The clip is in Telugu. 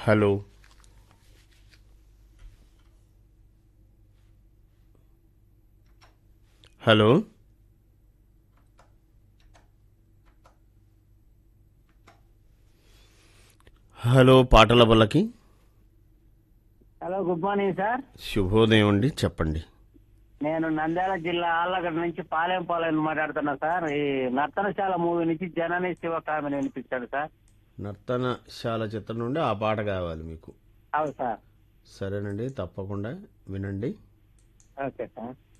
హలో హలో హలో పాటల బల్లకి హలో గుడ్ మార్నింగ్ సార్ శుభోదయం అండి చెప్పండి నేను నంద్యాల జిల్లా ఆళ్ళగడ్డ నుంచి పాలెం పాలెం మాట్లాడుతున్నా సార్ ఈ నర్తనశాల మూవీ నుంచి జనని శివ కామెని వినిపించాడు సార్ నర్తనశాల చిత్రం నుండి ఆ పాట కావాలి మీకు అవును సార్ సరేనండి తప్పకుండా వినండి ఓకే సార్